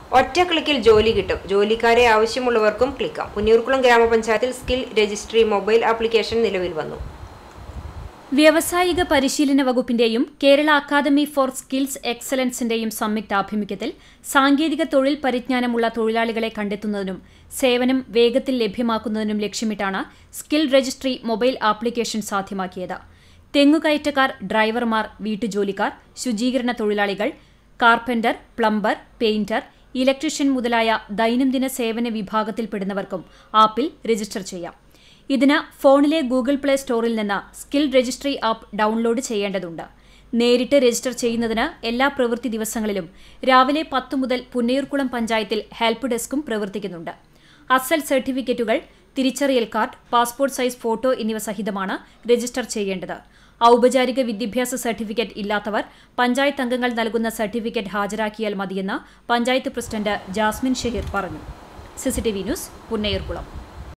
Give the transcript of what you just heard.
ഒറ്റ ക്ലിക്കിൽ ജോലി കിട്ടും ജോലിക്കാരെ ആവശ്യമുള്ളവർക്കും ക്ലിക്കാം പുന്നൂർക്കുളം ഗ്രാമപഞ്ചായത്തിൽ സ്കിൽ രജിസ്ട്രി മൊബൈൽ ആപ്ലിക്കേഷൻ നിലവിൽ വന്നു വ്യാവസായിക പരിശീലന വകുപ്പിന്റെയും കേരള അക്കാദമി ഫോർ സ്കിൽസ് എക്സലൻസിന്റെയും സംയുക്താഭിമുഖ്യത്തിൽ സാങ്കേതിക തൊഴിൽ പരിജ്ഞാനമുള്ള തൊഴിലാളികളെ കണ്ടെത്തുന്നതിനും സേവനം വേഗത്തിൽ ലഭ്യമാക്കുന്നതിനും ലക്ഷ്യമിട്ടാണ് സ്കിൽ രജിസ്ട്രി മൊബൈൽ ആപ്ലിക്കേഷൻ സാധ്യമാക്കിയത് തെങ്ങുകയറ്റക്കാർ ഡ്രൈവർമാർ വീട്ടുജോലിക്കാർ ശുചീകരണ തൊഴിലാളികൾ കാർപ്പന്റർ പ്ലംബർ പെയിന്റർ ഇലക്ട്രീഷ്യൻ മുതലായ ദൈനംദിന സേവന വിഭാഗത്തിൽപ്പെടുന്നവർക്കും ആപ്പിൽ രജിസ്റ്റർ ചെയ്യാം ഇതിന് ഫോണിലെ ഗൂഗിൾ പ്ലേ സ്റ്റോറിൽ നിന്ന് സ്കിൽ രജിസ്ട്രി ആപ്പ് ഡൗൺലോഡ് ചെയ്യേണ്ടതുണ്ട് നേരിട്ട് രജിസ്റ്റർ ചെയ്യുന്നതിന് എല്ലാ പ്രവൃത്തി ദിവസങ്ങളിലും രാവിലെ പത്ത് മുതൽ പുന്നയൂർക്കുളം പഞ്ചായത്തിൽ ഹെൽപ്പ് ഡെസ്കും പ്രവർത്തിക്കുന്നുണ്ട് അസൽ സർട്ടിഫിക്കറ്റുകൾ തിരിച്ചറിയൽ കാർഡ് പാസ്പോർട്ട് സൈസ് ഫോട്ടോ എന്നിവ സഹിതമാണ് രജിസ്റ്റർ ചെയ്യേണ്ടത് ഔപചാരിക വിദ്യാഭ്യാസ സർട്ടിഫിക്കറ്റ് ഇല്ലാത്തവർ പഞ്ചായത്ത് അംഗങ്ങൾ നൽകുന്ന സർട്ടിഫിക്കറ്റ് ഹാജരാക്കിയാൽ മതിയെന്ന് പഞ്ചായത്ത് പ്രസിഡന്റ് ജാസ്മിൻ ഷഹീർ പറഞ്ഞു സിസിടിവി ന്യൂസ് പുന്നയൂർക്കുളം